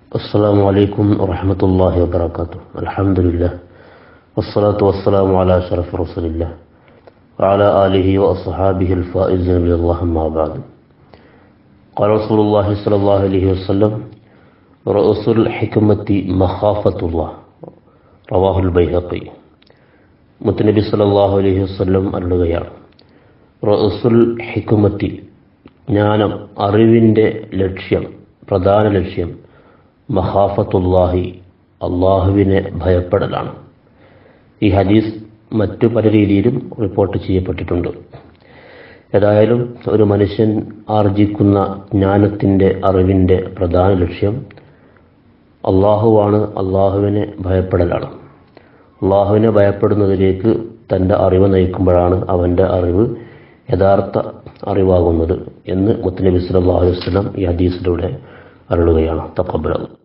السلام عليكم ورحمة الله وبركاته الحمد لله والصلاة والسلام على أشرف رسول الله وعلى آله وأصحابه الفائزين رضي الله ما بعد قال رسول الله صلى الله عليه وسلم رؤوس الحكمة مخافة الله رواه البيهقي മുത്തനബി സല്ലല്ലാഹു അലൈഹി വസല്ലം അരുളുകയാണ് റസുൽ ഹിക്കുമത്തി ജ്ഞാനം അറിവിൻ്റെ ലക്ഷ്യം പ്രധാന ലക്ഷ്യം മഹാഫത്തുല്ലാഹി അള്ളാഹുവിനെ ഭയപ്പെടലാണ് ഈ ഹദീസ് മറ്റു പല രീതിയിലും റിപ്പോർട്ട് ചെയ്യപ്പെട്ടിട്ടുണ്ട് ഏതായാലും ഒരു മനുഷ്യൻ ആർജിക്കുന്ന ജ്ഞാനത്തിൻ്റെ അറിവിൻ്റെ പ്രധാന ലക്ഷ്യം അള്ളാഹുവാണ് അള്ളാഹുവിനെ ഭയപ്പെടലാണ് അള്ളാഹുവിനെ ഭയപ്പെടുന്നതിലേക്ക് തൻ്റെ അറിവ് നയിക്കുമ്പോഴാണ് അവൻ്റെ അറിവ് യഥാർത്ഥ അറിവാകുന്നത് എന്ന് മുത്തനബി സല്ലല്ലാഹു അലൈഹി വസല്ലം ഈ ഹദീസിലൂടെ അരുളുകയാണ് തക്കബലം